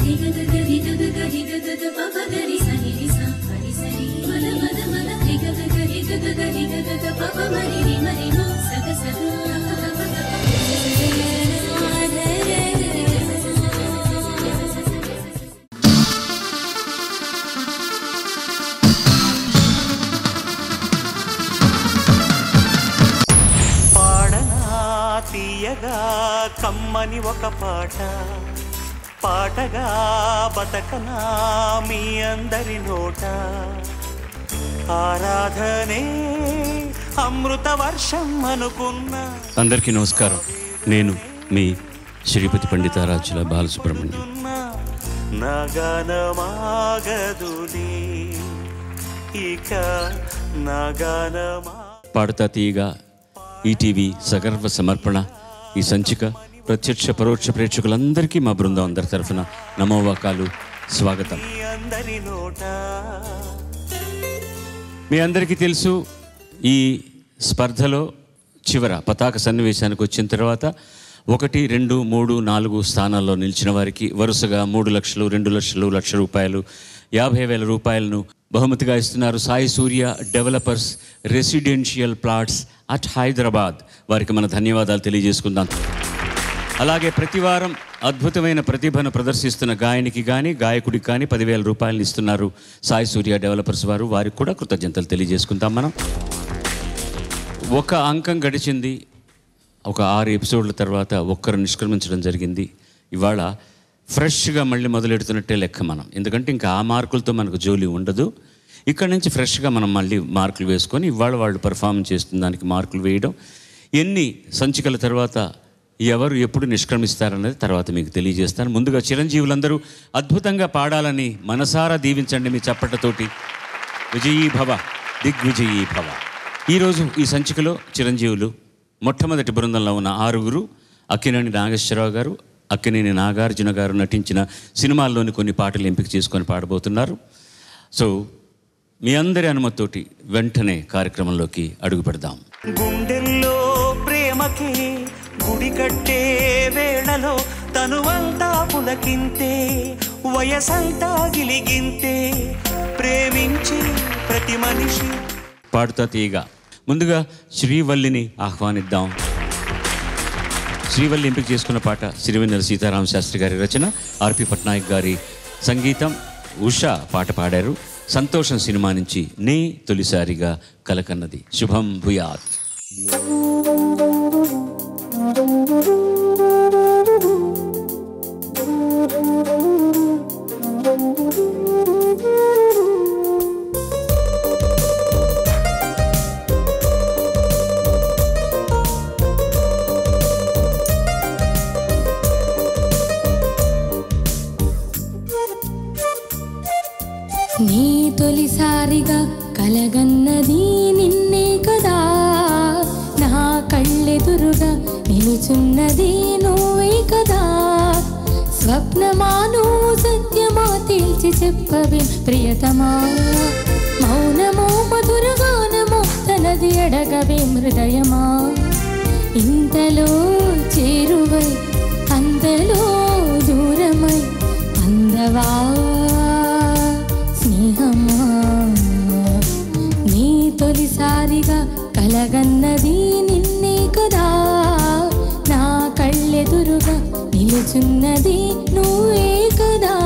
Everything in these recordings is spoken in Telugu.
పాడనా తీయగా కమ్మని ఒక పాట పాటగా బతకనా మీ అందరి నోట ఆరాధనే అమృత వర్షం అనుకున్నా అందరికీ నమస్కారం నేను మీ శ్రీపతి పండితారాజుల బాలసుబ్రహ్మణ్యం నగనమాగదులే ఇక నగనమా పాడతా తీయగా ఈటీవీ సగర్వ సమర్పణ ఈ సంచిక ప్రత్యక్ష పరోక్ష ప్రేక్షకులందరికీ మా బృందం అందరి తరఫున నమోవాకాలు స్వాగతం మీ అందరి నోట మీ అందరికీ తెలుసు ఈ స్పర్ధలో చివర పతాక సన్నివేశానికి వచ్చిన తర్వాత ఒకటి రెండు మూడు నాలుగు స్థానాల్లో నిలిచిన వారికి వరుసగా మూడు లక్షలు రెండు లక్షలు లక్ష రూపాయలు యాభై వేల రూపాయలను బహుమతిగా ఇస్తున్నారు Sai Surya developers residential plots at Hyderabad వారికి మన ధన్యవాదాలు తెలియజేసుకుందాం అలాగే ప్రతి వారం అద్భుతమైన ప్రతిభను ప్రదర్శిస్తున్న గాయనికి కానీ గాయకుడికి కానీ పదివేల రూపాయలు ఇస్తున్నారు సాయి సూర్య డెవలపర్స్ వారు వారికి కూడా కృతజ్ఞతలు తెలియజేసుకుంటాం మనం ఒక అంకం గడిచింది ఒక ఆరు ఎపిసోడ్ల తర్వాత ఒక్కరు నిష్క్రమించడం జరిగింది ఇవాళ ఫ్రెష్గా మళ్ళీ మొదలెడుతున్నట్టే లెక్క మనం ఎందుకంటే ఇంకా ఆ మార్కులతో మనకు జోలి ఉండదు ఇక్కడ నుంచి ఫ్రెష్గా మనం మళ్ళీ మార్కులు వేసుకొని ఇవాళ వాళ్ళు పర్ఫార్మెన్స్ చేస్తున్న దానికి మార్కులు వేయడం ఎన్ని సంచికల తర్వాత ఎవరు ఎప్పుడు నిష్క్రమిస్తారనేది తర్వాత మీకు తెలియజేస్తాను ముందుగా చిరంజీవులందరూ అద్భుతంగా పాడాలని మనసారా దీవించండి మీ చప్పటతోటి విజయీ భవ దిగ్విజయీ భవ ఈరోజు ఈ సంచికలో చిరంజీవులు మొట్టమొదటి బృందంలో ఉన్న ఆరుగురు అక్కినేని నాగేశ్వరరావు గారు అక్కినేని నాగార్జున గారు నటించిన సినిమాల్లోని కొన్ని పాటలు ఎంపిక చేసుకొని పాడబోతున్నారు సో మీ అందరి అనుమతితోటి వెంటనే కార్యక్రమంలోకి అడుగు పెడదాం గుండెల్లో ప్రేమకి గుడి కట్టే వేళలో తనువంతా పులకింతే వయసంతా గిలిగింతే ప్రేమించి ప్రతి మనిషి పాడుతా తీయగా ముందుగా శ్రీవల్లిని ఆహ్వానిద్దాం శ్రీవల్లి ఎంపిక చేసుకున్న పాట సిరివెన్నెల సీతారామ శాస్త్రి గారి రచన ఆర్పి పట్నాయక్ గారి సంగీతం ఉషా పాట పాడారు సంతోషం సినిమా నుంచి నే తొలిసారిగా కలకన్నది శుభం భూయాత్ నీ తొలిసారిగా కలగన్నది నిన్నే కదా నా కళ్ళెదురుగా నిలుచున్నది నువ్వే కదా స్వప్నమా నువ్వు సత్యమా తేల్చి చెప్పవే ప్రియతమా మౌనమో మధురగానమో తనది అడగవే హృదయమా ఇంతలో చేరువై అంతలో దూరమై అందవా స్నేహమా నీ తొలిసారిగా కలగన్నది నిన్నే కదా నా కళ్ళెదురుగా నిలుచున్నది నువ్వే కదా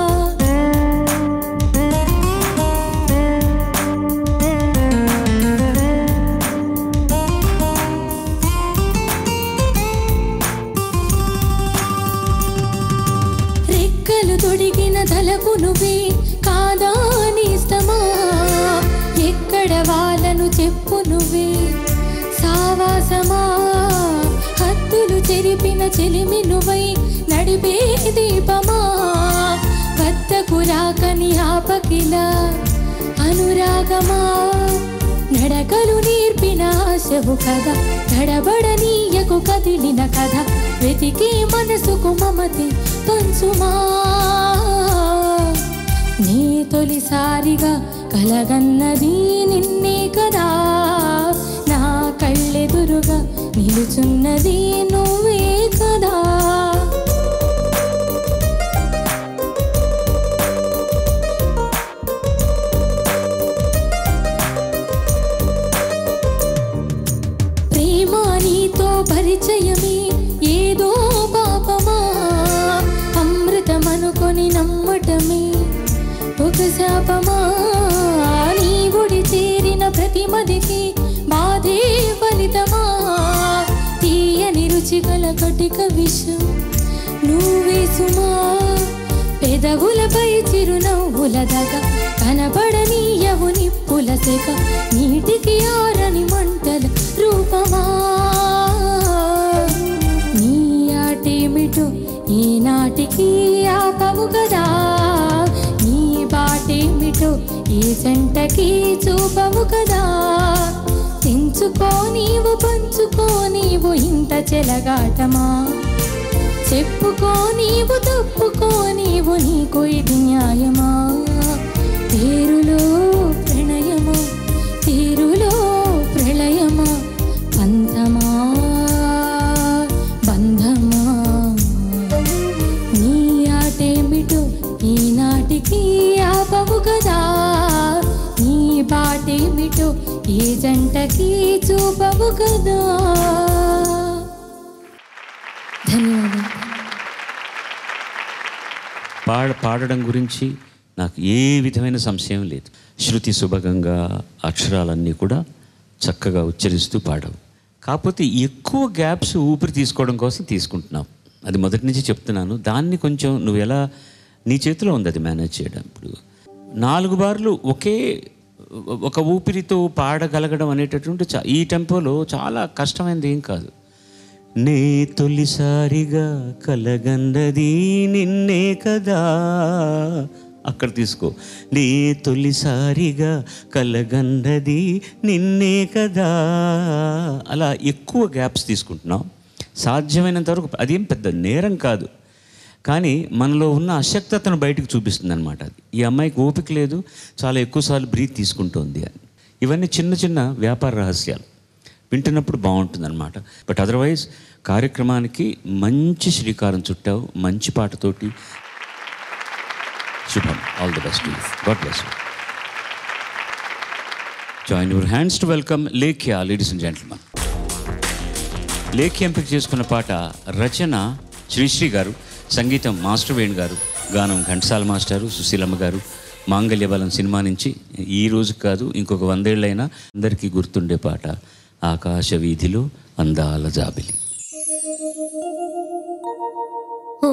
రెక్కలు తొడిగిన తలకు నువ్వే కాదా నీస్తమా ఎక్కడ వాళ్ళను చెప్పు నువ్వే సావాసమా హద్దులు చెరిపిన చెలిమి నువ్వై నడిపే దీపమా వద్దకు రాకని ఆపకిలా అనురాగమా నడకలు నేర్పిన ఆశవు కదా తడబడనీయకు కదిలిన కథ వెతికి మనసుకు మమతి పంచుమా నీ తొలిసారిగా కలగన్నది నిన్నే కదా నా కళ్ళెదురుగా నిలుచున్నది నువ్వే కదా అని నమ్మటమే ఒక శాపమా నీ గుడి చేరిన ప్రతి మదికి బాధే ఫలితమా తీయని రుచి గల కటిక విషం నువ్వే సుమా పెదవులపై చిరునవ్వుల దగ కనబడనీయవు నిప్పుల సెగ నీటికి ఆరని మంటల రూపమా నీ ఆటేమిటో ఈనాటికి ఆపవు కదా నీ బాటేమిటో ఏ జంటకి చూపవు కదా తెంచుకో నీవు పంచుకో నీవు ఇంత చెలగాటమా చెప్పుకో నీవు తప్పుకో నీవు నీకు ఇది న్యాయమా పేరులో ప్రణయమా తీరులో ప్రళయమా పంతమా బంధమా నీ ఆటేమిటో ఈనాటికి ఆపవు కదా నీ బాటేమిటో ఏ జంటకి చూపవు కదా ధన్యవాదాలు పాడ పాడడం గురించి నాకు ఏ విధమైన సంశయం లేదు శృతి సుభగంగా అక్షరాలన్నీ కూడా చక్కగా ఉచ్చరిస్తూ పాడవు కాకపోతే ఎక్కువ గ్యాప్స్ ఊపిరి తీసుకోవడం కోసం తీసుకుంటున్నావు అది మొదటి నుంచి చెప్తున్నాను దాన్ని కొంచెం నువ్వు ఎలా నీ చేతిలో ఉంది అది మేనేజ్ చేయడం ఇప్పుడు నాలుగు బార్లు ఒకే ఒక ఊపిరితో పాడగలగడం అనేటటువంటి చా- ఈ టెంపోలో చాలా కష్టమైనది ఏం కాదు నే తొలిసారిగా కలగన్నది నిన్నే కదా అక్కడ తీసుకో నే తొలిసారిగా కలగన్నది నిన్నే కదా అలా ఎక్కువ గ్యాప్స్ తీసుకుంటున్నాం సాధ్యమైనంత వరకు అదేం పెద్ద నేరం కాదు కానీ మనలో ఉన్న అశక్తతను బయటకు చూపిస్తుంది అనమాట అది ఈ అమ్మాయికి ఓపిక లేదు చాలా ఎక్కువసార్లు బ్రీత్ తీసుకుంటోంది అని ఇవన్నీ చిన్న చిన్న వ్యాపార రహస్యాలు వింటున్నప్పుడు బాగుంటుంది అనమాట బట్ అదర్వైజ్ కార్యక్రమానికి మంచి శ్రీకారం చుట్టావు మంచి పాటతోటి శుభం all the best God bless join your hands to welcome Lekhya ladies and gentlemen Lekhya ఎంపిక చేసుకున్న పాట రచన శ్రీశ్రీ గారు సంగీతం మాస్టర్ వేణు గారు గానం ఘంటసాల మాస్టారు సుశీలమ్మ గారు మాంగళ్య బలం సినిమా నుంచి ఈ రోజు కాదు ఇంకొక వందేళ్ళైనా అందరికీ గుర్తుండే పాట ఆకాశ వీధిలో అందాల జాబిలి ఓ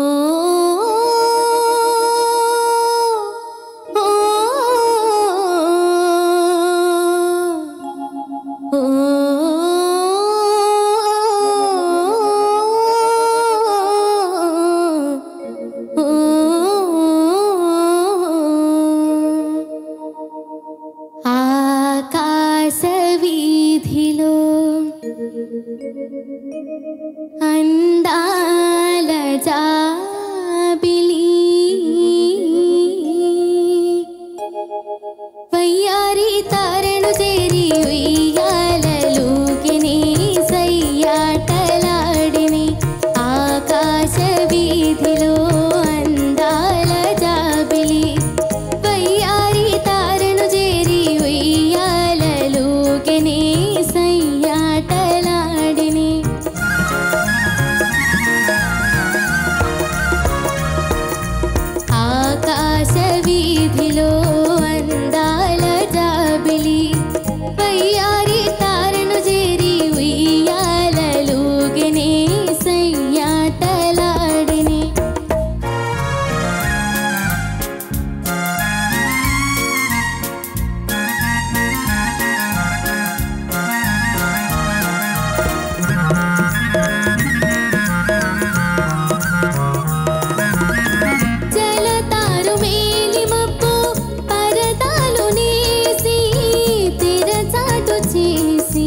ఓ ఆకాశ వీధిలో అందాల జాబిలి వయ్యారి తారను చేరి ఉయ్యాలలోకిని సయ్యాటలాడిని ఆకాశ వీధిలో అందాల జాబిలి వయ్యారి తారను చేరి ఉయ్యాలలోకిని సయ్యాటలాడిని ఆకాశ వీధిలో అందాల జాబిలి వయ్యారి తారను చేరి ఉయ్యాలలోగినే సయ్యాటలాడిని జలతారు మేలి మబ్బు పరదాలు నేసి తెరచాటు చేసి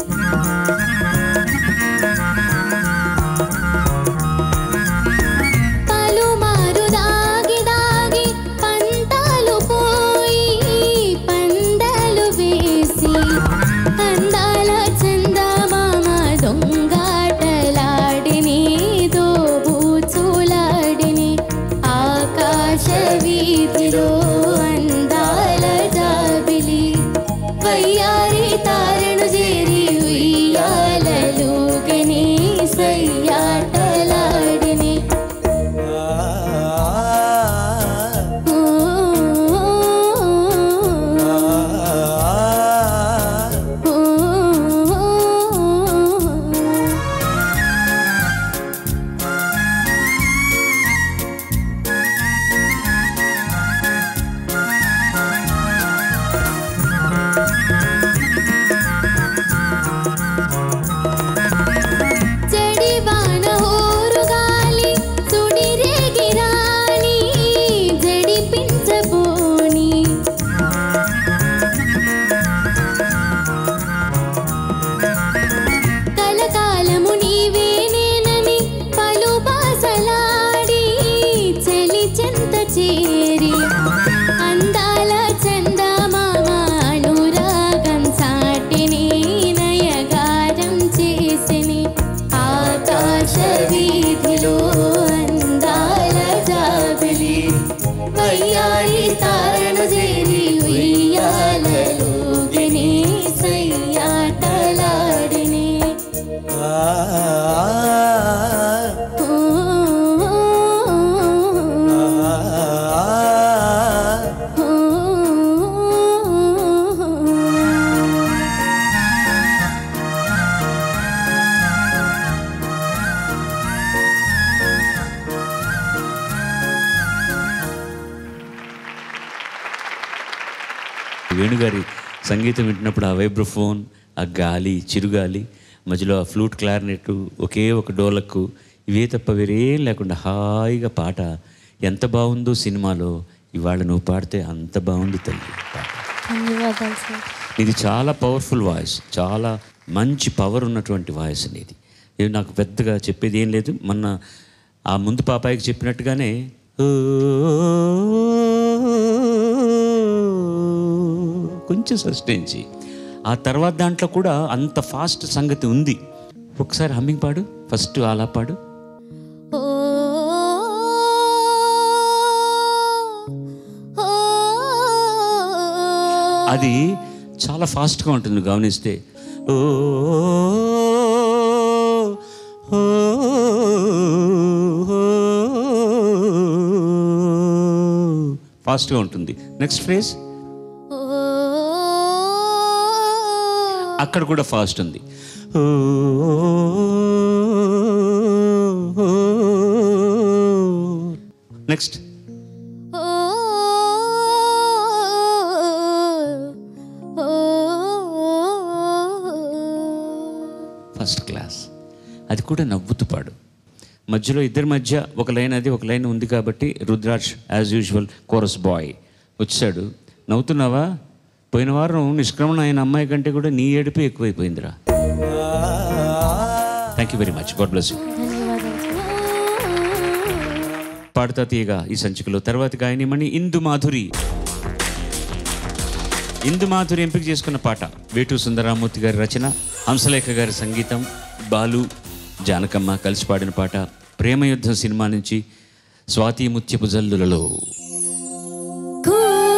పలుమారు దాగి దాగి పంటలు పోయి పందలు వేసి అందాల చందమామ దొంగాటలాడిని దోబూచులాడిని ఆకాశ వీధిలో అందాల జాబిలి వయ్యారి తారను చేరి ఉయ్యాలలోగని సయ్యాటలాడిని ఆ చేరి అందాల చందమామ అనురాగం సాటిని నయగారం చేసిని ఆకాశ వీధిలో అందాల జాబిలి వయ్యారి తారను చేరి ఉయ్యాలలోగిని సయ్యాటలాడిని ఓ, ఓ, ఓ. వేణుగారి సంగీతం వింటున్నప్పుడు ఆ వైబ్రోఫోన్ ఆ గాలి చిరుగాలి మధ్యలో ఆ ఫ్లూట్ క్లారినెట్ ఒకే ఒక డోలకు ఇవే తప్ప వేరేం లేకుండా హాయిగా పాట ఎంత బాగుందో సినిమాలో ఇవాళ నువ్వు పాడితే అంత బాగుంది తల్లి పాట ధన్యవాదాలు సార్ ఇది చాలా పవర్ఫుల్ వాయిస్ చాలా మంచి పవర్ ఉన్నటువంటి వాయిస్ అనేది ఇది నాకు పెద్దగా చెప్పేది ఏం లేదు మొన్న ఆ ముందు పాపాయికి చెప్పినట్టుగానే "ఓ, కొంచెం సస్టెన్సి ఆ తర్వాత దాంట్లో కూడా అంత ఫాస్ట్ సంగతి ఉంది ఒకసారి హమ్మింగ్ పాడు ఫస్ట్ అలా పాడు ఓ ఓ అది చాలా ఫాస్ట్గా ఉంటుంది నువ్వు గమనిస్తే ఓ ఓ, ఫాస్ట్గా ఉంటుంది నెక్స్ట్ ఫ్రేజ్ ఓ అక్కడ కూడా ఫాస్ట్ ఉంది ఓ, నెక్స్ట్ ఓ ఫస్ట్ క్లాస్ అది కూడా నవ్వుతూ పాడు మధ్యలో ఇద్దరి మధ్య ఒక లైన్ అది ఒక లైన్ ఉంది కాబట్టి Rudraksh as usual chorus boy వచ్చాడు నవ్వుతున్నావా పోయిన వారం నిష్క్రమణ అయిన అమ్మాయి కంటే కూడా నీ ఏడుపే ఎక్కువైపోయిందిరా thank you very much God bless you Padutha Theeyaga ఈ సంచికలో తర్వాత గాయనిమణి ఇందు మాధురి ఇందు మాధురి ఎంపిక చేసుకున్న పాట వేటు సుందరామూర్తి గారి రచన హంసలేఖ గారి సంగీతం బాలు జానకమ్మ కలిసి పాడిన పాట ప్రేమయుద్ధం సినిమా నుంచి స్వాతి ముత్యపు జల్లులలో కూ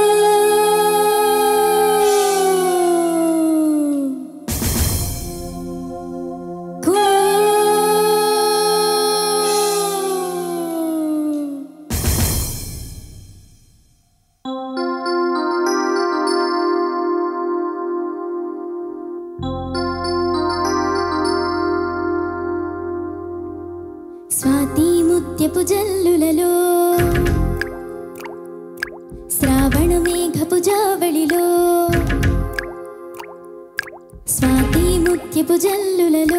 కూ స్వాతి ముత్యపు జల్లులలో శ్రావణ మేఘపు జావళిలో స్వాతి ముత్యపు జల్లులలో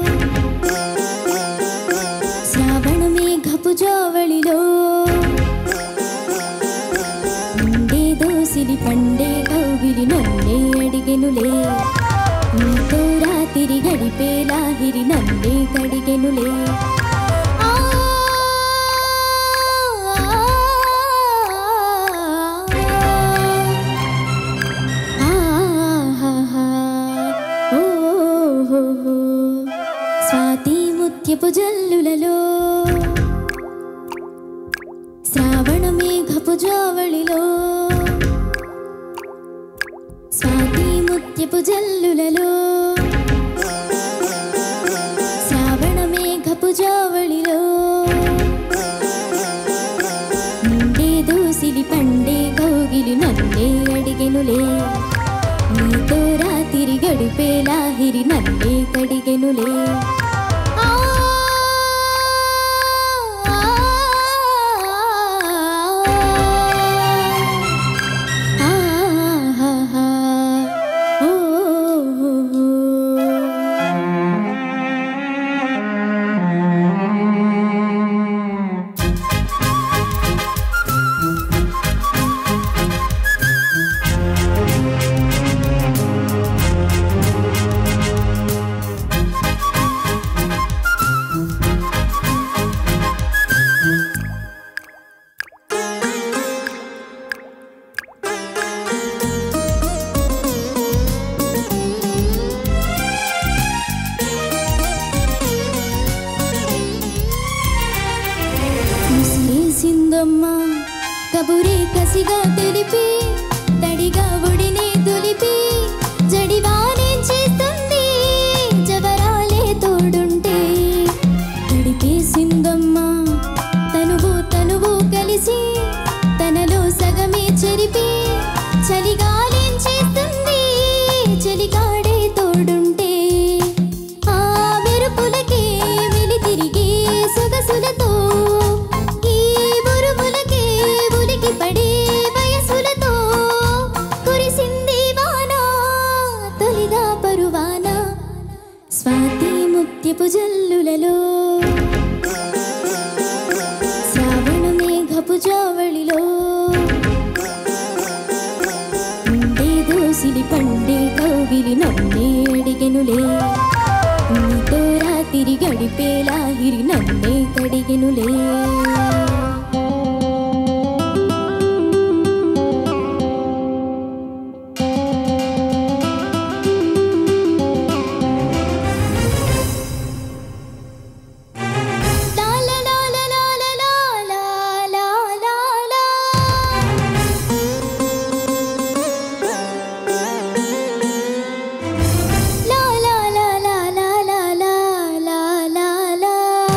శ్రావణ మేఘపు జావళిలో ఉండే దోసిలి పండే కౌగిలి నన్నే అడిగెనులే నీతో రాతిరి గడిపే లాహిరి నన్నే కడిగెనులే ఆ స్వాతి ముత్యపు జల్లులలో శ్రావణ మేఘపు జావళిలో స్వాతి ముత్యపు జల్లులలో శ్రావణ మేఘపు జావళిలో నిండే దోసిలి పండే కౌగిలి నన్నే అడిగెనులే నీతో రాతిరి గడిపే లాహిరి నన్నే కడిగెనులే ఆ, ఆ, ఆ, ఆ, ఓ, ఓ, ఓ. కసిగా తెలిపి తడిగా ఒడినే దులిపి జడివానే చేస్తుంది జవరాలే తోడుంటే తడిపేసిందమ్మా తనువు తనువు కలిసి తనలో సగమే చెరిపి చలిగాలేం చేస్తుంది చలిగాడే తోడుంటే ఆ మెరుపులకే వెలి తిరిగే సొగసులతో ఈ బురుములకే ఉలికి పడే వయసులతో కురిసింది వాన తొలిగా పరువాన స్వాతి ముత్యపు జల్లులలో శ్రావణ మేఘపు జావళిలో ఉండే దోసిలి పండే కౌగిలి నన్నే అడిగెనులే నీతో రాత్రి గడిపేలా హిరి నన్నే కడిగెనులే లా లా లా లా లా లా లా లా లా లా. లా లా లా లా లా లా లా లా లా లా.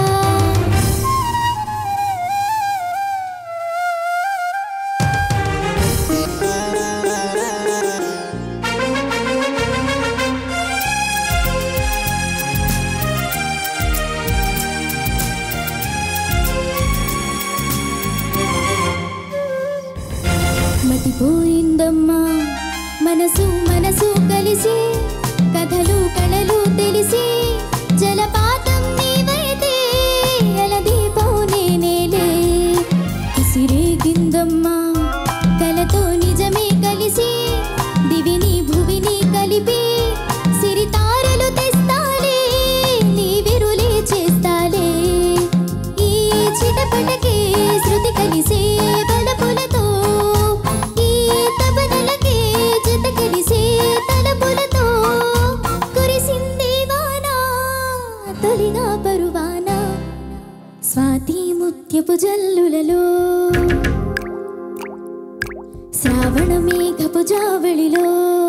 మతిపోయిందమ్మా మనసు మనసు కలిసి కథలు కళలు తెలిసి జలపాతం నీవైతే అలదీపం నేనేలే కసిరేగిందమ్మా కలతో నిజమే కలిసి దివిని భువిని కలిపి సిరితారలు తెస్తాలే నీ విరులే చేస్తాలే ఈ చిటపటకే శృతి కలిసే బలపులతో ఈ తపనలకే జత కలిసే తలపులతో కురిసింది వాన తొలిగా పరువాన స్వాతి ముత్యపు జల్లులలో శ్రావణ మేఘపు జావళిలో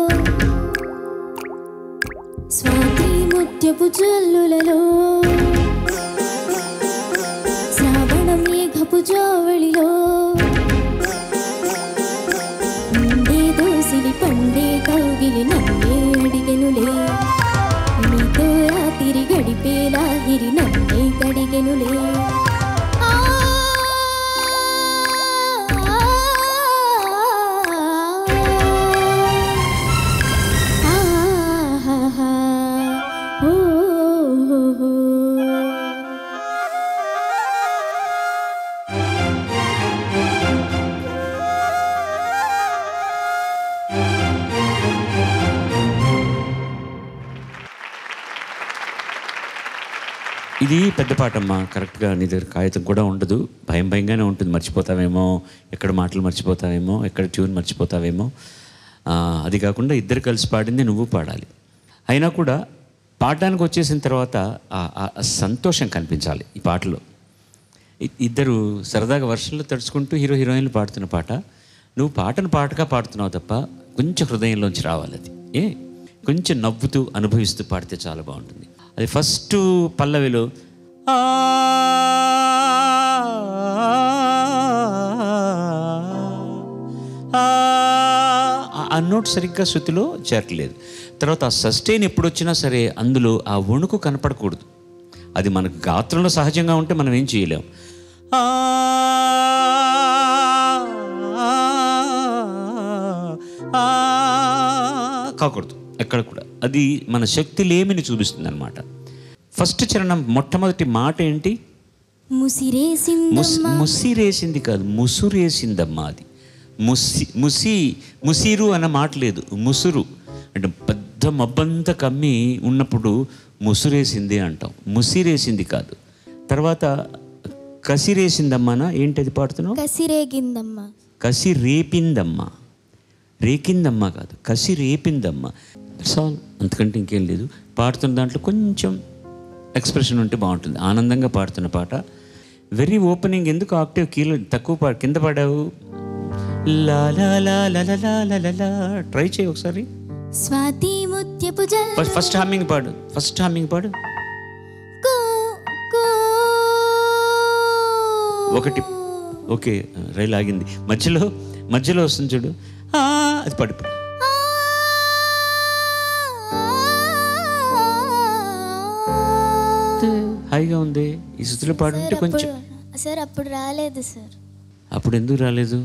స్వాతి ముత్యపు జల్లులలో శ్రావణ మేఘపు జావళిలో ఉండే దోసిలి పండే కౌగిలి నన్నే అడిగెనులే నీతో రాత్రి గడిపేలా హిరి నన్నే కడిగెనులే ఆ ఆహాహా ఓ హో హో ఇది పెద్ద పాటమ్మా కరెక్ట్గా నీ దగ్గర కాగితం కూడా ఉండదు భయం భయంగానే ఉంటుంది మర్చిపోతావేమో ఎక్కడ మాటలు మర్చిపోతావేమో ఎక్కడ ట్యూన్ మర్చిపోతావేమో ఆ, అది కాకుండా ఇద్దరు కలిసి పాడింది నువ్వు పాడాలి అయినా కూడా పాడడానికి వచ్చేసిన తర్వాత ఆ- ఆ ఆ సంతోషం కనిపించాలి ఈ పాటలో ఇ- ఇద్దరు సరదాగా వర్షంలో తడుచుకుంటూ హీరో హీరోయిన్లు పాడుతున్న పాట నువ్వు పాటను పాటగా పాడుతున్నావు తప్ప కొంచెం హృదయంలోంచి రావాలి అది ఏ కొంచెం నవ్వుతూ అనుభవిస్తూ పాడితే చాలా బాగుంటుంది అది ఫస్ట్ పల్లవిలో "ఆ, ఆ, ఆ నోట్ సరిగ్గా శృతిలో చేరట్లేదు తర్వాత ఆ సస్టైన్ ఎప్పుడు వచ్చినా సరే అందులో ఆ వణుకు కనపడకూడదు అది మనకు గాత్రంలో సహజంగా ఉంటే మనం ఏం చేయలేం ఆ, ఆ, కాకూడదు ఎక్కడ కూడా అది మన శక్తి లేమిని చూపిస్తుంది అనమాట ఫస్ట్ చరణం మొట్టమొదటి మాట ఏంటి ముస్ ముసిరేసిందమ్మా ముసిరేసింది కాదు ముసురేసిందమ్మా అది ముసి ముసి ముసిరు అన్న మాట లేదు ముసురు అంటే పెద్ద మబ్బంతా కమ్మి ఉన్నప్పుడు ముసురేసింది అంటాం ముసిరేసింది కాదు తర్వాత కసిరేసిందమ్మానా ఏంటి అది పాడుతున్నావు కసిరేగిందమ్మా కసి రేపిందమ్మా రేకిందమ్మా కాదు కసి రేపిందమ్మా సాల్ అంతకంటే ఇంకేం లేదు పాడుతున్న దాంట్లో కొంచెం ఎక్స్ప్రెషన్ ఉంటే బాగుంటుంది ఆనందంగా పాడుతున్న పాట వెరీ ఓపెనింగ్ ఎందుకు ఆక్టివ్ కీలో తక్కువ పా కింద పాడావు లా లా లా లా లా లా లా లా లా ట్రై చేయి ఒకసారి స్వాతి ముత్యపు జల్ ఫస్ట్ ఫస్ట్ హామింగ్ పాడు ఫస్ట్ హామింగ్ పాడు కూ, కూ. ఒకటి ఓకే రైలు ఆగింది మధ్యలో మధ్యలో వస్తుంది చూడు ఆ, అది పడు పడు. ఆ, హాయిగా ఉంది ఈ స్థితిలో పాడుంటే సార్ కొంచెం అప్పుడు సార్ అప్పుడు రాలేదు సార్ అప్పుడు ఎందుకు రాలేదు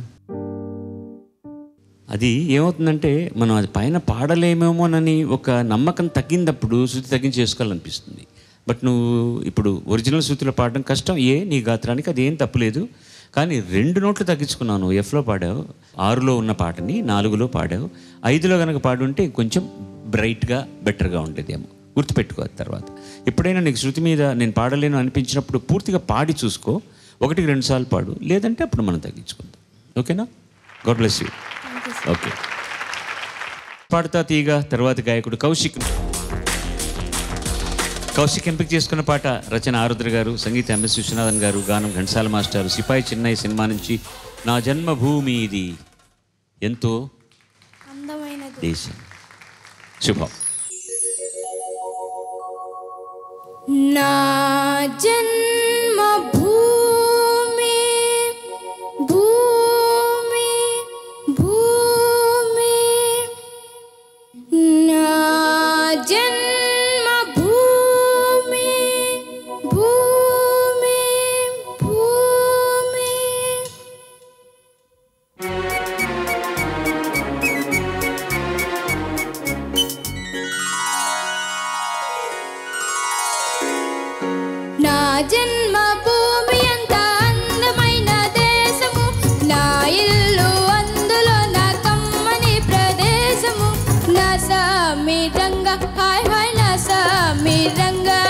అది ఏమవుతుందంటే మనం అది పైన పాడలేమేమోనని ఒక నమ్మకం తగ్గినప్పుడు శృతి తగ్గించి చేసుకోవాలనిపిస్తుంది బట్ నువ్వు ఇప్పుడు ఒరిజినల్ శృతిలో పాడడం కష్టం ఏ నీ గాత్రానికి అది ఏం తప్పులేదు కానీ రెండు నోట్లు తగ్గించుకున్నాను ఎఫ్లో పాడావు ఆరులో ఉన్న పాటని నాలుగులో పాడావు ఐదులో కనుక పాడుంటే కొంచెం బ్రైట్గా బెటర్గా ఉండేదేమో గుర్తుపెట్టుకో అది తర్వాత ఎప్పుడైనా నీకు శృతి మీద నేను పాడలేను అనిపించినప్పుడు పూర్తిగా పాడి చూసుకో ఒకటికి రెండు సార్లు పాడు లేదంటే అప్పుడు మనం తగ్గించుకుందాం ఓకేనా God bless you okay Padutha Theeyaga తర్వాత గాయకుడు కౌశిక్ కౌశిక్ ఎంపిక చేసుకున్న పాట రచన ఆరుద్ర గారు సంగీత ఎంఎస్ విశ్వనాథన్ గారు గానం ఘంటసాల మాస్టర్ సిపాయి చిన్నయ్య సినిమా నుంచి నా జన్మభూమి ఇది ఎంతో అందమైనది దేశం శుభం నా జన్మభూమి భూమి భూమి నా జన్మభూమి భూమి భూమి నా జన్మ భూమి అంత అందమైన దేశము నా ఇల్లు అందులో నా కమ్మని ప్రదేశము నా సామిరంగా హాయ్ హాయ్ నా సామిరంగా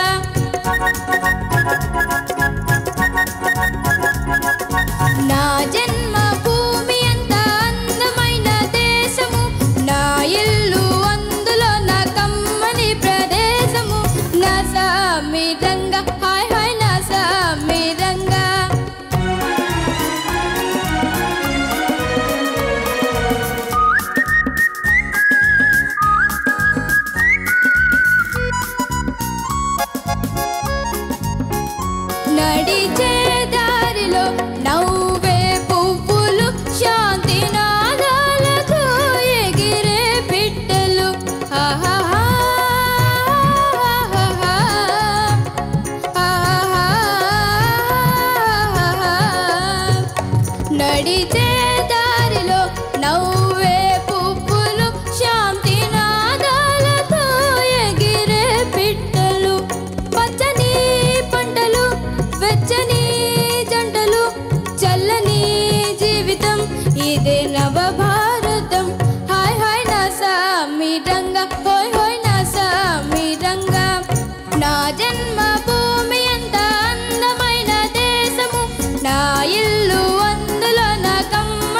నా జన్మ భూమి అంత అందమైన దేశము నా ఇల్లు అందులో నా కమ్మని ప్రదేశము నా సామిరంగా హాయ్ హాయ్ నా సామిరంగా నడిచే దారిలో నవ్వే పువ్వులు శాంతి నాదాలతో ఎగిరే పిట్టలు ఆహాహా, ఆహాహా. నడిచే దారిలో నవ్వే పువ్వులు శాంతి నాదాలతో ఎగిరే పిట్టలు పచ్చని పంటలు వెచ్చని జంటలు చల్లని జీవితం ఇదే నవ భారతం హాయ్ హాయ్ నా సామిరంగా హోయ్ హోయ్ నా సామిరంగా నా జన్మ భూమి అంత అందమైన దేశము నా ఇల్లు అందులో నా కమ్మ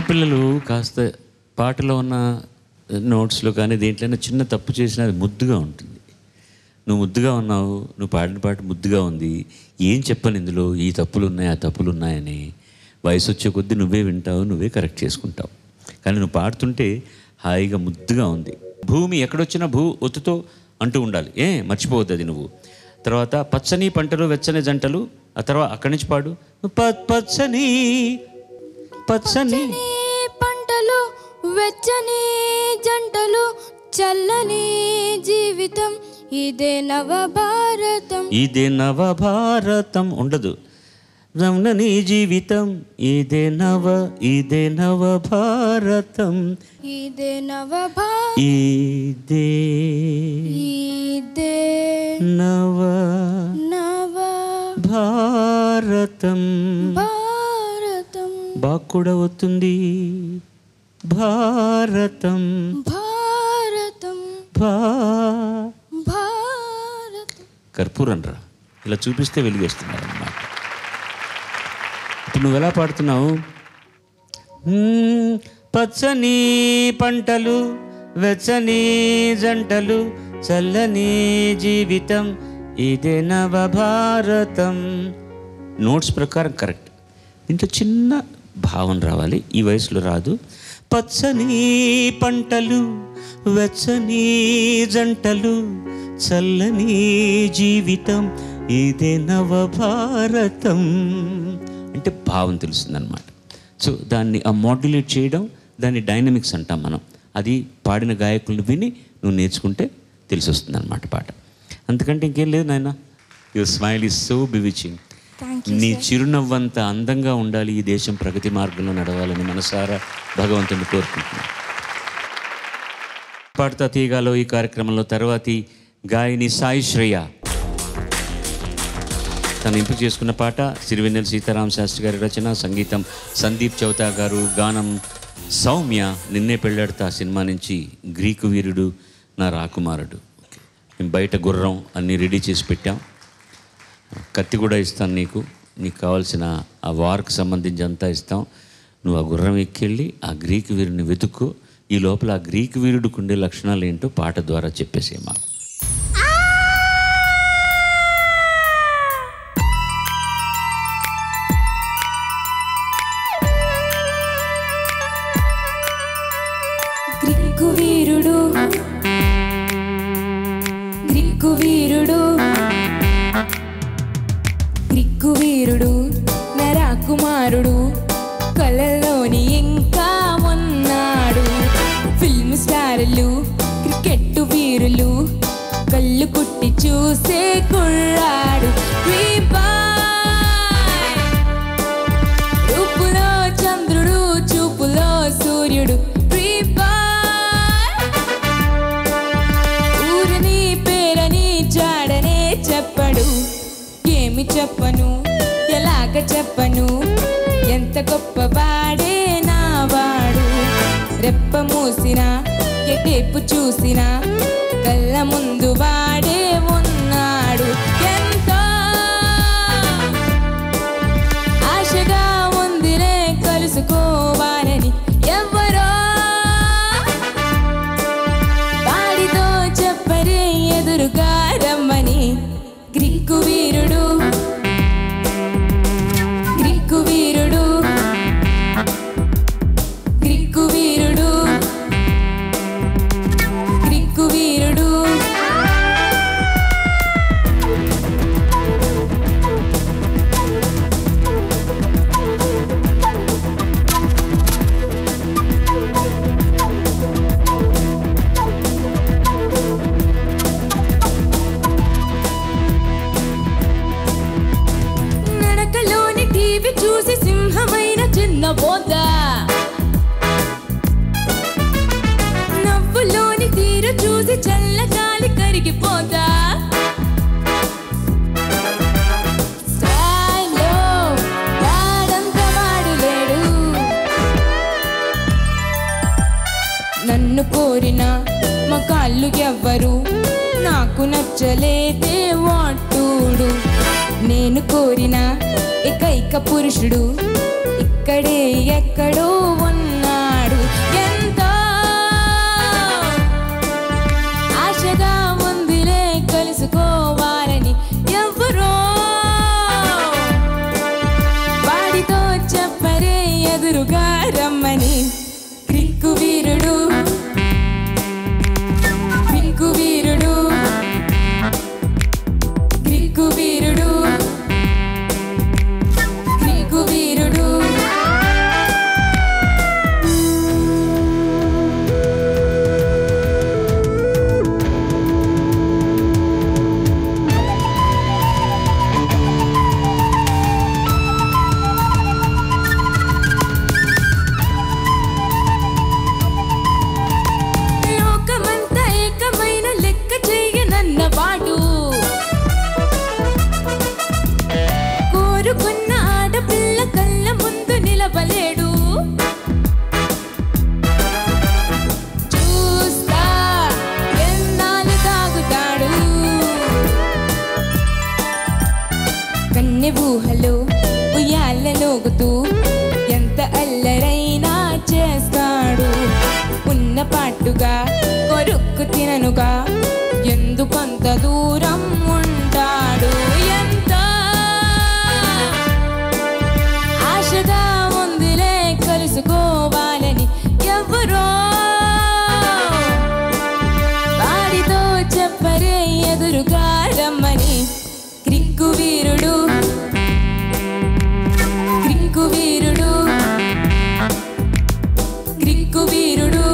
చిన్నపిల్లలు కాస్త పాటలో ఉన్న నోట్స్లో కానీ దేంట్లోనే చిన్న తప్పు చేసినా అది ముద్దుగా ఉంటుంది నువ్వు ముద్దుగా ఉన్నావు నువ్వు పాడిన పాట ముద్దుగా ఉంది ఏం చెప్పను ఇందులో ఈ తప్పులు ఉన్నాయి ఆ తప్పులు ఉన్నాయని వయసు వచ్చే కొద్దీ నువ్వే వింటావు నువ్వే కరెక్ట్ చేసుకుంటావు కానీ నువ్వు పాడుతుంటే హాయిగా ముద్దుగా ఉంది భూమి ఎక్కడొచ్చినా భూ ఒత్తుతో అంటూ ఉండాలి ఏ మర్చిపోవద్దు అది నువ్వు తర్వాత పచ్చని పంటలు వెచ్చని జంటలు ఆ తర్వాత అక్కడి నుంచి పాడు ప- పచ్చని పచ్చని పచ్చని పంటలు వెచ్చని జంటలు చల్లని జీవితం ఇదే నవ భారతం ఇదే నవ భారతం ఉండదు రమణని జీవితం ఇదే నవ ఇదే నవ భారతం ఇదే నవ భా ఇదే ఇదే నవ నవ భారతం భారతం బాగా కూడా అవుతుంది భారతం భారతం భా భారతం కర్పూరం రా ఇలా చూపిస్తే వెలిగేస్తున్నారు అన్నమాట ఇప్పుడు నువ్వు ఎలా పాడుతున్నావు మ్మ్, పచ్చని పంటలు వెచ్చని జంటలు చల్లని జీవితం ఇదే నవ భారతం నోట్స్ ప్రకారం కరెక్ట్ దీంట్లో చిన్న భావం రావాలి ఈ వయసులో రాదు పచ్చని పంటలు వెచ్చని జంటలు చల్లని జీవితం ఇదే నవ భారతం అంటే భావం తెలుస్తుందన్నమాట సో దాన్ని ఆ మాడ్యులేట్ చేయడం దాన్ని డైనమిక్స్ అంటాం మనం అది పాడిన గాయకులను విని నువ్వు నేర్చుకుంటే తెలిసి వస్తుంది అనమాట పాట అంతకంటే ఇంకేం లేదు నాయన your smile is so bewitching thank నీ చిరునవ్వంత అందంగా ఉండాలి ఈ దేశం ప్రగతి మార్గంలో నడవాలని మనసారా భగవంతుని కోరుకుంటున్నాను పాడతా తీగాలో ఈ కార్యక్రమంలో తర్వాతి గాయని సాయి శ్రేయ తను ఎంపిక చేసుకున్న పాట సిరివెన్నెల సీతారామ శాస్త్రి గారి రచన సంగీతం సందీప్ చౌతా గారు గానం సౌమ్య నిన్నే పెళ్ళాడుతా సినిమా నుంచి గ్రీకు వీరుడు నా రాకుమారుడు ఓకే. మేము బయట గుర్రం అన్నీ రెడీ చేసి పెట్టాం కత్తి కూడా ఇస్తాను నీకు నీకు కావాల్సిన ఆ వార్కి సంబంధించి అంతా ఇస్తాం నువ్వు ఆ గుర్రం ఎక్కెళ్ళి ఆ గ్రీకు వీరుని వెతుక్కో ఈ లోపల ఆ గ్రీకు వీరుడికి ఉండే లక్షణాలు ఏంటో పాట ద్వారా చెప్పేసే మాకు గ్రీకు వీరుడు గ్రీకు వీరుడు గ్రీకు వీరుడు నరాకుమారుడు కలలోని ఇంకా ఉన్నాడు ఫిల్మ్ స్టార్లు క్రికెట్ వీరులు కళ్ళు కుట్టి చూసే కుర్రాడు Free boy. రూపులో చంద్రుడు చూపులో సూర్యుడు Free boy. ఊరని పేరని జాడనే చెప్పడు ఏమి చెప్పను ఎలాగ చెప్పను ఎంత గొప్పవాడే నా వాడు రెప్ప మూసినా ఎటేపు చూసినా కళ్ళ ముందు వాడే ఉన్నాడు ఎంతో ఆశగా ఉందిలే కలుసుకోవాలని ఎవరో వాడితో చెప్పరే ఎదురుగా రమ్మని గ్రీకు వీరుడు గ్రీకు వీరుడు గ్రీకు వీరుడు గ్రీకు వీరుడు నడకలోని టీవీ చూసి సింహమైన చిన్న బోధ నవ్వులోని తీరు చూసి చల్లగాలి కరిగిపోదా స్టైల్లో వాడంత వాడు లేడు నన్ను కోరిన మా కాళ్ళు ఎవ్వరు నాకు నచ్చలేదే వాటుడు నేను కోరిన ఏకైక పురుషుడు ఇక్కడే ఎక్కడో ఉన్న వెన్నె ఊహలో ఉయ్యాలలోగుతూ ఎంత అల్లరైనా చేస్తాడు ఉన్న పాటుగా కొరుక్కు తిననుగా ఎందుకంత దూరం ఉంటాడు ఎంత ఆశగా ఉందిలే కలుసుకోవాలని ఎవరో వాడితో చెప్పరే ఎదురుగా రమ్మని క్రిక్కు వీరుడు క్రిక్కు వీరుడు క్రిక్కు వీరుడు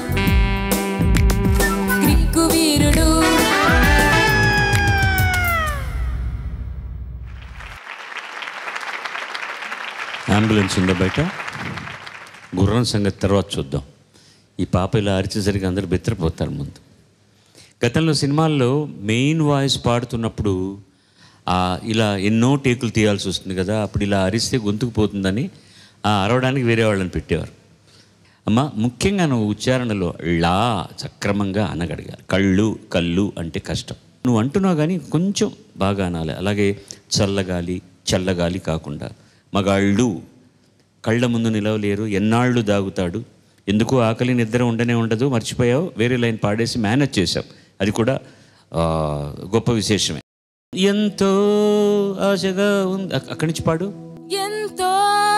క్రిక్కు వీరుడు అంబులెన్స్ ఉందా బయట గుర్రం సంగతి తర్వాత చూద్దాం ఈ పాప ఇలా అరిచేసరికి అందరూ బెత్తరిపోతారు ముందు గతంలో సినిమాల్లో మెయిన్ వాయిస్ పాడుతున్నప్పుడు ఆ ఇలా ఎన్నో టేకులు తీయాల్సి వస్తుంది కదా అప్పుడు ఇలా అరిస్తే గొంతుకు పోతుందని ఆ అరవడానికి వేరే వాళ్ళని పెట్టేవారు అమ్మ ముఖ్యంగా నువ్వు ఉచ్చారణలో లా సక్రమంగా అనగడగాలి కళ్ళు కళ్ళు అంటే కష్టం నువ్వు అంటున్నావు కానీ కొంచెం బాగా అనాలి అలాగే చల్లగాలి చల్లగాలి కాకుండా మగాళ్ళు కళ్ళ ముందు నిలవలేరు ఎన్నాళ్ళు దాగుతాడు ఎందుకు ఆకలి నిద్ర ఉండనే ఉండదు మర్చిపోయావు వేరే లైన్ పాడేసి మేనేజ్ చేసావు అది కూడా ఆ, గొప్ప విశేషమే ఎంతో ఆశగా ఉంది అక్- అక్కడి నుంచి పాడు ఎంతో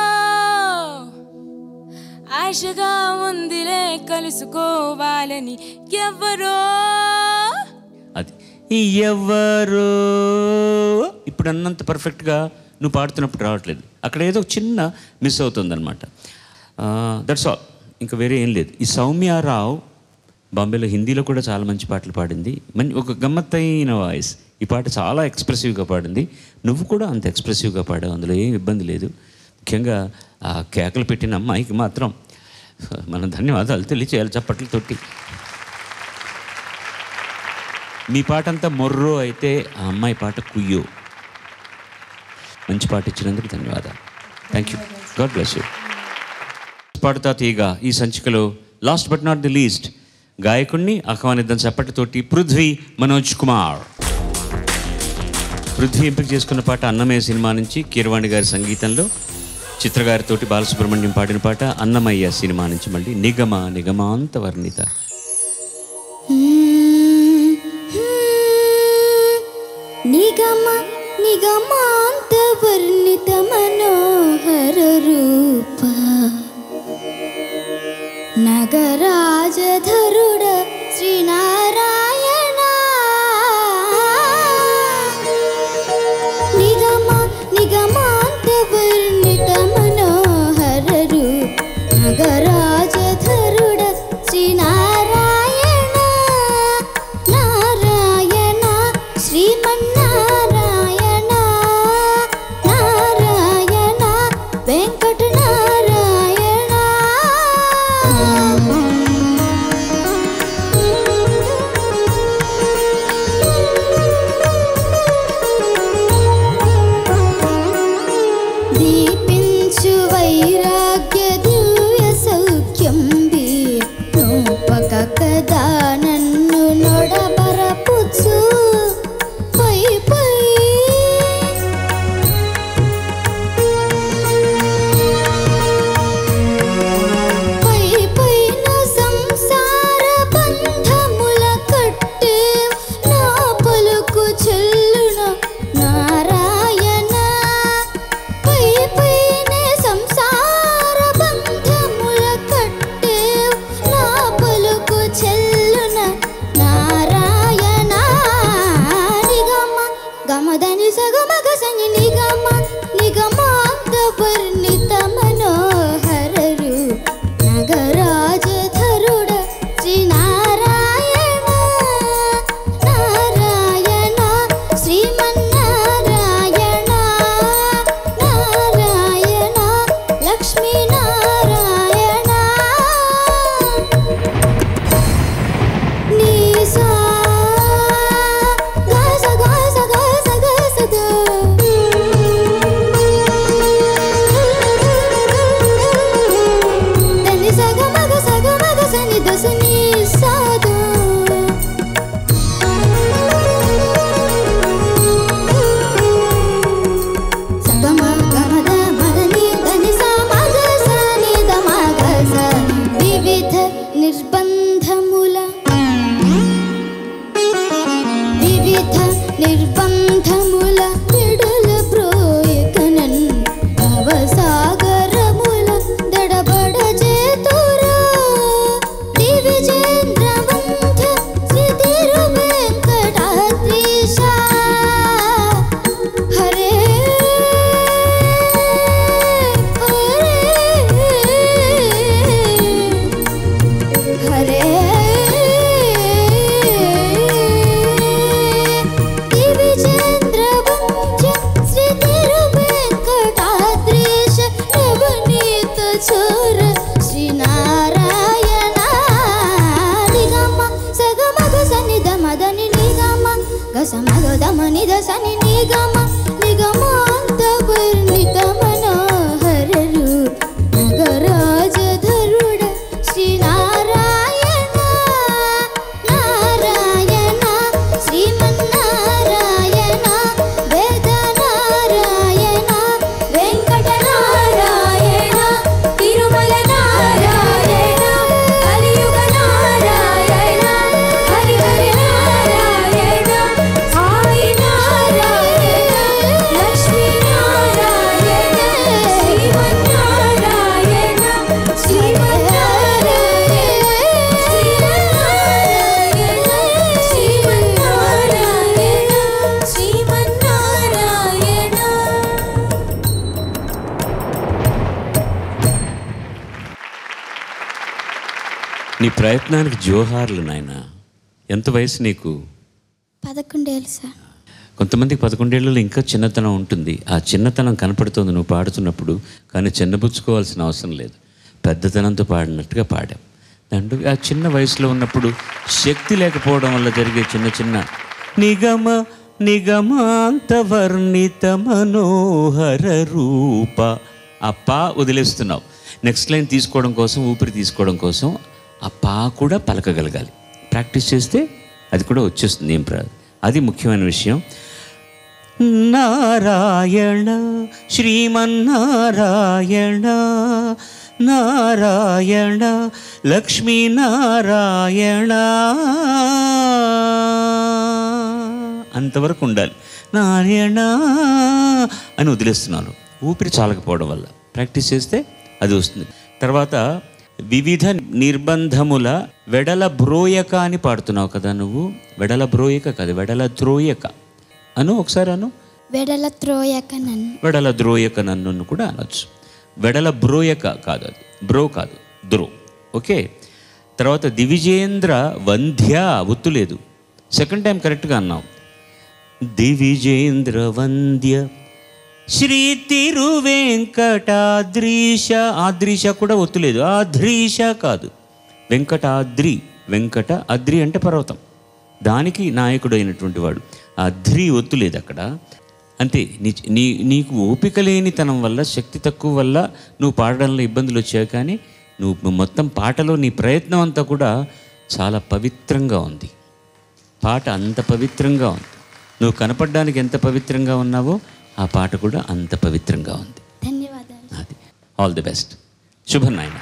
ఆశగా ఉందిలే కలుసుకోవాలని ఎవరో అది ఈ ఎవరో ఇప్పుడు అన్నంత పర్ఫెక్ట్గా నువ్వు పాడుతున్నప్పుడు రావట్లేదు అక్కడ ఏదో చిన్న మిస్ అవుతుందన్నమాట దట్స్ ఆల్ ఇంకా వేరే ఏం లేదు ఈ సౌమ్యారావు బాంబేలో హిందీలో కూడా చాలా మంచి పాటలు పాడింది మంచి ఒక గమ్మత్తైన వాయిస్ ఈ పాట చాలా ఎక్స్ప్రెసివ్గా పాడింది నువ్వు కూడా అంత ఎక్స్ప్రెసివ్గా పాడావు అందులో ఏం ఇబ్బంది లేదు ముఖ్యంగా ఆ కేకలు పెట్టిన అమ్మాయికి మాత్రం మన ధన్యవాదాలు తెలియచేయాలి చప్పట్లు తొట్టి మీ పాట అంతా మొర్రో అయితే ఆ అమ్మాయి పాట కుయ్యో మంచి పాట ఇచ్చినందుకు ధన్యవాదాలు thank you God bless you Padutha Theeyaga ఈ సంచికలో last but not the least గాయకుణ్ణి ఆహ్వానిద్దాం చప్పటితోటి పృథ్వీ మనోజ్ కుమార్ పృథ్వీ ఎంపిక చేసుకున్న పాట అన్నమయ్య సినిమా నుంచి కీరవాణి గారి సంగీతంలో చిత్రగారితోటి బాలసుబ్రహ్మణ్యం పాడిన పాట అన్నమయ్య సినిమా నుంచి మళ్ళీ నిగమ నిగమాంత వర్ణిత నిగమ నిగమాంత వర్ణిత మనోహర రూప నగరాజధరుడ శ్రీనారాయణ నిగమ నిగమాంత వర్ణిత మనోహర రూప నగరాజధరుడ శ్రీనారాయణ నారాయణ శ్రీమన్నారాయణ నారాయణ వెంకట నారాయణ దీపించు వైరాగ్య దివ్య సౌఖ్యం రూపక కదా నన్ను నొడబరపుచు పై పై పై పైన సంసార బంధముల కట్టే నా పలుకు చెల్లున నారాయణ పై పైనే సంసార బంధముల కట్టే నా పలుకు చెల్లున నారాయణ నిగమ గమదని సగమగ సని నిగమ నిగమాంత వర్ణిత మనోహర రూప నగరాజధరుడ శ్రీ నారాయణ నారాయణ శ్రీమన్నారాయణ నారాయణ లక్ష్మీ నారాయణ నీసా గాస గాస గాస గాస ద గమనిద సని నిగమ నిగమాంత వర్ణిత మనోహరరు నగరాజధరుడ శ్రీ నారాయణ నారాయణ శ్రీమన్నారాయణ వేద నారాయణ వెంకట నారాయణ తిరుమల నారాయణ కలియుగ నారాయణ హరి హరి నారాయణ సాయి నారాయణ లక్ష్మీ నారాయణ శ్రీమన్నారాయణ శ్రీమన్నారాయణ శ్రీమన్నారాయణ శ్రీమన్నారాయణ శ్రీమన్నారాయణ నీ ప్రయత్నానికి జోహార్లు నాయన ఎంత వయసు నీకు పదకొండేళ్ళు సార్ కొంతమందికి పదకొండేళ్లలో ఇంకా చిన్నతనం ఉంటుంది ఆ చిన్నతనం కనపడుతుంది నువ్వు పాడుతున్నప్పుడు కానీ చిన్నబుచ్చుకోవాల్సిన అవసరం లేదు పెద్దతనంతో పాడినట్టుగా పాడాం దాంట్లో ఆ చిన్న వయసులో ఉన్నప్పుడు శక్తి లేకపోవడం వల్ల జరిగే చిన్న చిన్న నిగమ నిగమాంత వర్ణిత మనోహర రూప ఆ పా వదిలేస్తున్నావు నెక్స్ట్ లైన్ తీసుకోవడం కోసం ఊపిరి తీసుకోవడం కోసం ఆ పా కూడా పలకగలగాలి ప్రాక్టీస్ చేస్తే అది కూడా వచ్చేస్తుంది ఏం ప్రా అది ముఖ్యమైన విషయం నారాయణ శ్రీమన్నారాయణ నారాయణ లక్ష్మీ నారాయణ అంతవరకు ఉండాలి నారాయణ అని వదిలేస్తున్నాను ఊపిరి చాలకపోవడం వల్ల ప్రాక్టీస్ చేస్తే అది వస్తుంది తర్వాత వివిధ నిర్బంధముల వెడల బ్రోయక అని పాడుతున్నావు కదా నువ్వు వెడల బ్రోయక కాదు వెడల ద్రోయక అను ఒకసారి అను వెడల త్రోయక నన్ను వెడల ద్రోయక నన్ను కూడా అనొచ్చు వెడల బ్రోయక కాదు అది బ్రో కాదు ద్రో ఓకే తర్వాత దివిజేంద్ర వంధ్య ఒత్తు లేదు సెకండ్ టైం కరెక్ట్గా అన్నావు దివిజేంద్ర వంద్య శ్రీ తిరువెంకటాద్రీశ ఆద్రీశ కూడా ఒత్తులేదు ఆద్రీశ కాదు వెంకటాద్రి వెంకట అద్రి అంటే పర్వతం దానికి నాయకుడు అయినటువంటి వాడు ఆ అద్రి ఒత్తులేదు అక్కడ అంతే నీ నీ నీకు ఓపిక లేనితనం వల్ల శక్తి తక్కువ వల్ల నువ్వు పాడడంలో ఇబ్బందులు వచ్చాయి కానీ నువ్వు మొత్తం పాటలో నీ ప్రయత్నం అంతా కూడా చాలా పవిత్రంగా ఉంది పాట అంత పవిత్రంగా ఉంది నువ్వు కనపడడానికి ఎంత పవిత్రంగా ఉన్నావో ఆ పాట కూడా అంత పవిత్రంగా ఉంది ధన్యవాదాలు అది ఆల్ ది బెస్ట్ శుభం నాయన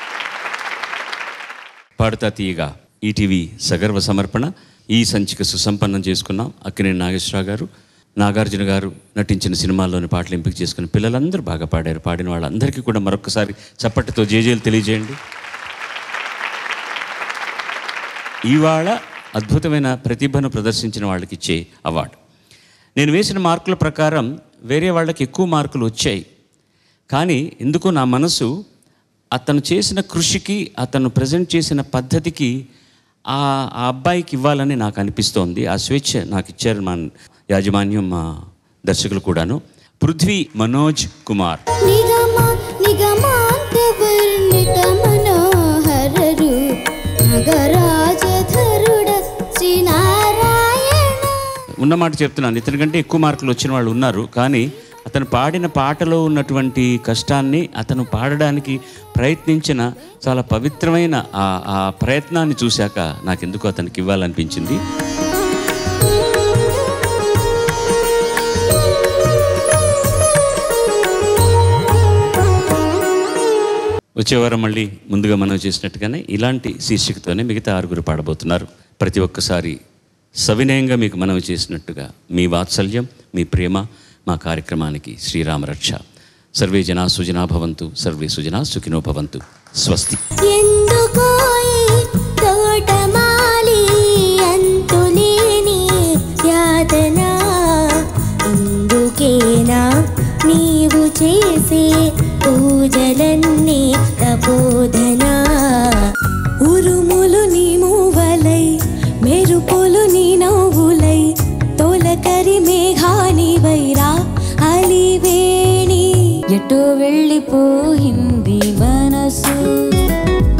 పాడుతా తీయగా ఈటీవీ సగర్వ సమర్పణ ఈ సంచిక సుసంపన్నం చేసుకున్నాం అక్కినేని నాగేశ్వరరావు గారు నాగార్జున గారు నటించిన సినిమాల్లోని పాటలు ఎంపిక చేసుకుని పిల్లలందరూ బాగా పాడారు పాడిన వాళ్ళందరికీ కూడా మరొకసారి చప్పటితో జేజేలు తెలియజేయండి ఇవాళ అద్భుతమైన ప్రతిభను ప్రదర్శించిన వాళ్ళకి ఇచ్చే అవార్డు నేను వేసిన మార్కుల ప్రకారం వేరే వాళ్ళకి ఎక్కువ మార్కులు వచ్చాయి కానీ ఎందుకో నా మనసు అతను చేసిన కృషికి అతను ప్రజెంట్ చేసిన పద్ధతికి ఆ ఆ అబ్బాయికి ఇవ్వాలని నాకు అనిపిస్తోంది ఆ స్వేచ్ఛ నాకు ఇచ్చారు మా యాజమాన్యం మా దర్శకులు కూడాను పృథ్వీ మనోజ్ కుమార్ నిగమ నిగమాంత వర్ణిత మనోహరరు నగరాజధరుడ శ్రీ నారాయణ ఉన్నమాట చెప్తున్నాను ఇతని కంటే ఎక్కువ మార్కులు వచ్చిన వాళ్ళు ఉన్నారు కానీ అతను పాడిన పాటలో ఉన్నటువంటి కష్టాన్ని అతను పాడడానికి ప్రయత్నించిన చాలా పవిత్రమైన ఆ ఆ ప్రయత్నాన్ని చూశాక నాకెందుకు అతనికి ఇవ్వాలనిపించింది వచ్చే వారం మళ్ళీ ముందుగా మనం చేసినట్టుగానే ఇలాంటి శీర్షికతోనే మిగతా ఆరుగురు పాడబోతున్నారు ప్రతి ఒక్కసారి సవినయంగా మీకు మనవి చేసినట్టుగా మీ వాత్సల్యం మీ ప్రేమ మా కార్యక్రమానికి శ్రీరామరక్ష సర్వే జనా సుజనా భవంతు సర్వే సుజనా సుఖినో భవంతు స్వస్తి ఎందుకో ఈ తోటమాలి అంతులేని యాతన ఇందుకేనా నీవు చేసే పూజలన్నీ తపోధనా ఉరుములు నీ మూవలై మెరుపులు నీ నవ్వులై తోలకరి మేఘాని వైరా అలివేణి ఎటో వెళ్ళిపోయింది మనసు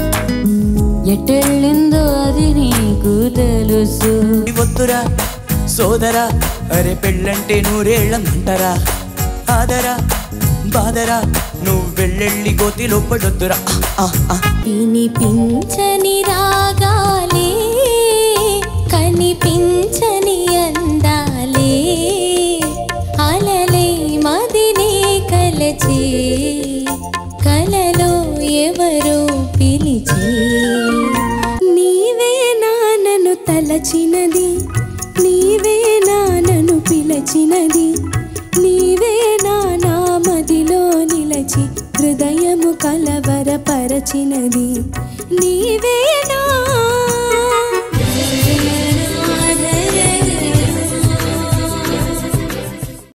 ఎటెళ్ళిందో అది నీకు తెలుసు వద్దురా సోదరా అరే పెళ్ళంటే నూరేళ్ళమంటారా ఆదరా బాదరా నువ్వు వెళ్ళెళ్ళి గోతిలో పడొద్దురా ఆ, ఆ, ఆ. వినిపించని రాగాలే కనిపించని అందాలే అలలే మదినే కలచే కలలో ఎవరో పిలిచే నీవే నానను తలచినది నీవే నానను పిలచినది నీవే నా నామదిలో నిలచి హృదయము కలవరపరచినది నీవే నా